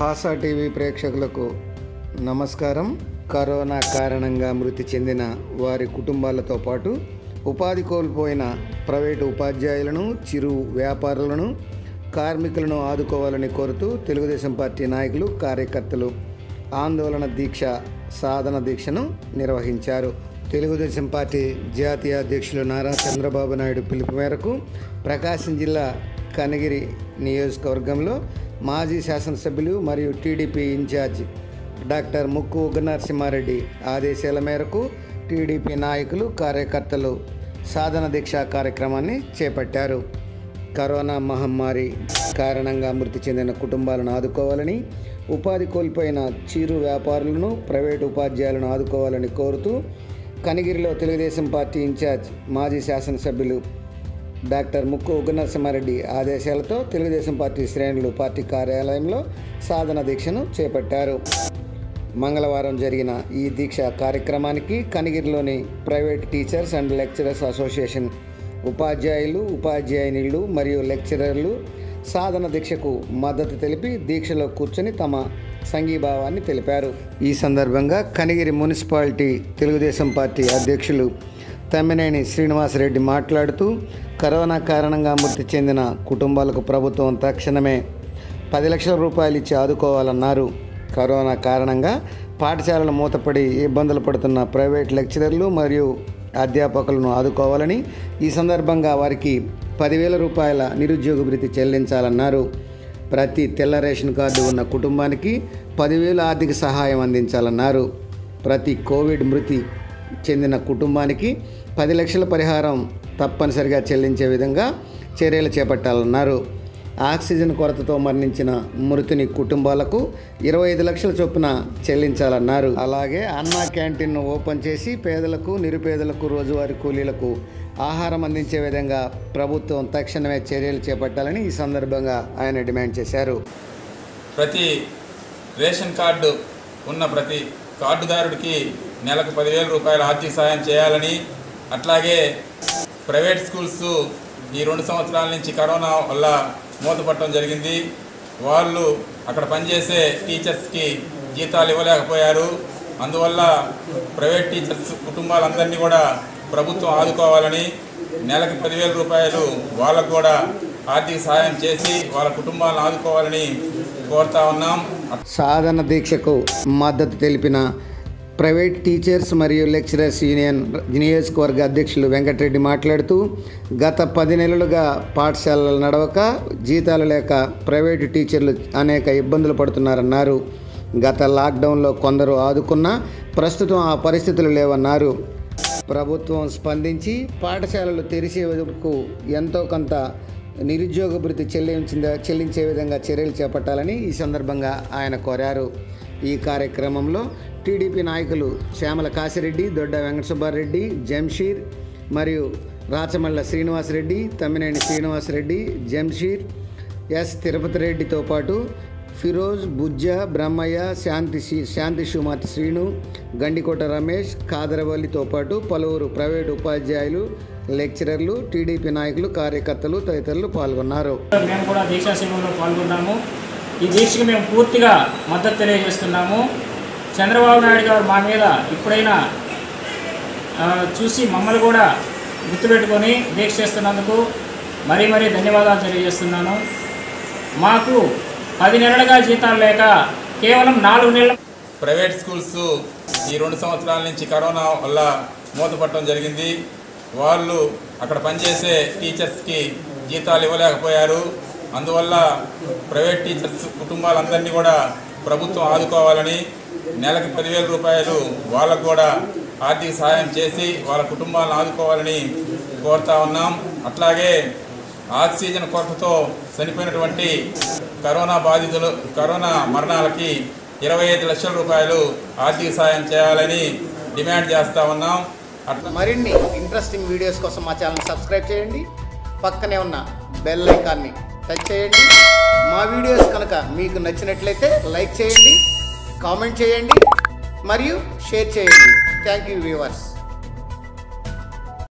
హాసా TV ప్రేక్షకులకు నమస్కారం corona కారణంగా మృతి చెందిన వారి కుటుంబాలతో పాటు ఉపాధి కోల్పోయిన ప్రైవేటు ఉపాధ్యాయులను చిరు వ్యాపారులను కార్మికులను ఆదుకోవాలని కోరుతూ తెలుగుదేశం పార్టీ నాయకులు కార్యకర్తలు ఆందోళన దీక్ష సాధన దీక్షను నిర్వహించారు తెలుగుదేశం పార్టీ జాతీయ అధ్యక్షులు నారా చంద్రబాబు నాయుడు పిలుపు మేరకు ప్రకాశం జిల్లా కనగిరి నియోజకవర్గంలో మాజీ శాసనసభ్యులు మరియు టీడీపీ ఇన్ఛార్జ్ డాక్టర్ ముక్కు ఉగ్ర నరసింహారెడ్డి ఆదేశాల మేరకు టీడీపీ నాయకులు కార్యకర్తలు సాధన దీక్ష కార్యక్రమాన్ని చేపట్టారు కరోనా మహమ్మారి కారణంగా మృతి చెందిన కుటుంబాలను ఆదుకోవాలని ఉపాధి కోల్పోయిన చిరు వ్యాపారులను ప్రైవేటు ఉపాధ్యాయులను ఆదుకోవాలని కోరుతూ కనిగిరిలో తెలుగుదేశం పార్టీ ఇన్ఛార్జ్ మాజీ శాసనసభ్యులు డాక్టర్ ముక్కు ఉగ్రనరసింహారెడ్డి ఆదేశాలతో తెలుగుదేశం పార్టీ శ్రేణులు పార్టీ కార్యాలయంలో సాధన దీక్షను చేపట్టారు మంగళవారం జరిగిన ఈ దీక్ష కార్యక్రమానికి కనిగిరిలోని private teachers and lecturers association ఉపాధ్యాయులు ఉపాధ్యాయునిలు మరియు లెక్చరర్లు సాధన దీక్షకు మద్దతు తెలిపి దీక్షలో కూర్చొని తమ సంఘీభావాన్ని తెలిపారు ఈ సందర్భంగా కనిగిరి మున్సిపాలిటీ తెలుగుదేశం పార్టీ అధ్యక్షులు తమ్మినేని శ్రీనివాసరెడ్డి మాట్లాడుతూ కరోనా కారణంగా మృతి చెందిన కుటుంబాలకు ప్రభుత్వం తక్షణమే పది లక్షల రూపాయలు ఇచ్చి ఆదుకోవాలన్నారు కరోనా కారణంగా పాఠశాలలు మూతపడి ఇబ్బందులు పడుతున్న ప్రైవేట్ లెక్చరర్లు మరియు అధ్యాపకులను ఆదుకోవాలని ఈ సందర్భంగా వారికి పదివేల రూపాయల నిరుద్యోగ భృతి చెల్లించాలన్నారు ప్రతి తెల్ల రేషన్ కార్డు ఉన్న కుటుంబానికి పదివేల ఆర్థిక సహాయం అందించాలన్నారు ప్రతి కోవిడ్ మృతి చెందిన కుటుంబానికి పది లక్షల పరిహారం తప్పనిసరిగా చెల్లించే విధంగా చర్యలు చేపట్టాలన్నారు ఆక్సిజన్ కొరతతో మరణించిన మృతుని కుటుంబాలకు ఇరవై ఐదు లక్షల చొప్పున చెల్లించాలన్నారు అలాగే అన్నా క్యాంటీన్ను ఓపెన్ చేసి పేదలకు నిరుపేదలకు రోజువారీ కూలీలకు ఆహారం అందించే విధంగా ప్రభుత్వం తక్షణమే చర్యలు చేపట్టాలని ఈ సందర్భంగా ఆయన డిమాండ్ చేశారు ప్రతి రేషన్ కార్డు ఉన్న ప్రతి కార్డుదారుడికి నెలకు పదివేల రూపాయల ఆర్థిక సహాయం చేయాలని అట్లాగే ప్రైవేట్ స్కూల్స్ ఈ రెండు సంవత్సరాల నుంచి కరోనా వల్ల మూతపట్టడం జరిగింది వాళ్ళు అక్కడ పనిచేసే టీచర్స్కి జీతాలు ఇవ్వలేకపోయారు అందువల్ల ప్రైవేట్ టీచర్స్ కుటుంబాలందరినీ కూడా ప్రభుత్వం ఆదుకోవాలని నెలకు పదివేల రూపాయలు వాళ్ళకు కూడా ఆర్థిక సహాయం చేసి వాళ్ళ కుటుంబాలను ఆదుకోవాలని కోరుతా ఉన్నాం సాధన దీక్షకు మద్దతు తెలిపిన ప్రైవేట్ టీచర్స్ మరియు లెక్చరర్స్ యూనియన్ నియోజకవర్గ అధ్యక్షులు వెంకటరెడ్డి మాట్లాడుతూ గత పది నెలలుగా పాఠశాలలు నడవక జీతాలు లేక ప్రైవేటు టీచర్లు అనేక ఇబ్బందులు పడుతున్నారన్నారు గత లాక్డౌన్లో కొందరు ఆదుకున్నా ప్రస్తుతం ఆ పరిస్థితులు లేవన్నారు ప్రభుత్వం స్పందించి పాఠశాలలు తెరిచే వరకు ఎంతో కొంత నిరుద్యోగ భృతి చెల్లించింద చెల్లించే విధంగా చర్యలు చేపట్టాలని ఈ సందర్భంగా ఆయన కోరారు ఈ కార్యక్రమంలో టీడీపీ నాయకులు శ్యామల కాసిరెడ్డి దొడ్డ వెంకట సుబ్బారెడ్డి జంషీర్ మరియు రాచమల్ల శ్రీనివాసరెడ్డి తమ్మినేని శ్రీనివాసరెడ్డి జంషీర్ ఎస్ తిరుపతి రెడ్డితో పాటు ఫిరోజ్ బుజ్జ బ్రహ్మయ్య శాంతి శ్రీ- శాంతి సుమతి శ్రీను గండికోట రమేష్ కాదరవల్లితో పాటు పలువురు ప్రైవేటు ఉపాధ్యాయులు లెక్చరర్లు టీడీపీ నాయకులు కార్యకర్తలు తదితరులు పాల్గొన్నారు మేము కూడా దీక్షా శిబిరంలో పాల్గొన్నాము ఈ దీక్షకు మేము పూర్తిగా మద్దతు తెలియజేస్తున్నాము చంద్రబాబు నాయుడు గారు మా మీద ఇప్పుడైనా ఆ, చూసి మమ్మల్ని కూడా గుర్తుపెట్టుకొని దీక్ష చేస్తున్నందుకు మరీ మరీ ధన్యవాదాలు తెలియజేస్తున్నాను మాకు పది నెలలుగా జీతాలు లేక కేవలం నాలుగు నెలల ప్రైవేట్ స్కూల్స్ ఈ రెండు సంవత్సరాల నుంచి కరోనా వల్ల మూతపట్టడం జరిగింది వాళ్ళు అక్కడ పనిచేసే టీచర్స్కి జీతాలు ఇవ్వలేకపోయారు అందువల్ల ప్రైవేట్ టీచర్స్ కుటుంబాలందరినీ కూడా ప్రభుత్వం ఆదుకోవాలని నెలకి పదివేల రూపాయలు వాళ్ళకు కూడా ఆర్థిక సహాయం చేసి వాళ్ళ కుటుంబాలను ఆదుకోవాలని కోరుతా ఉన్నాం అట్లాగే ఆక్సిజన్ కొరతతో చనిపోయినటువంటి కరోనా బాధితులు కరోనా మరణాలకి ఇరవై ఐదు లక్షల రూపాయలు ఆర్థిక సాయం చేయాలని డిమాండ్ చేస్తా ఉన్నాం అట్లా మరిన్ని ఇంట్రెస్టింగ్ వీడియోస్ కోసం మా ఛానల్ సబ్స్క్రైబ్ చేయండి పక్కనే ఉన్న బెల్ ఐకాన్ని టచ్ చేయండి మా వీడియోస్ కనుక మీకు నచ్చినట్లయితే లైక్ చేయండి కామెంట్ చేయండి మరియు షేర్ చేయండి థ్యాంక్ యూ వ్యూవర్స్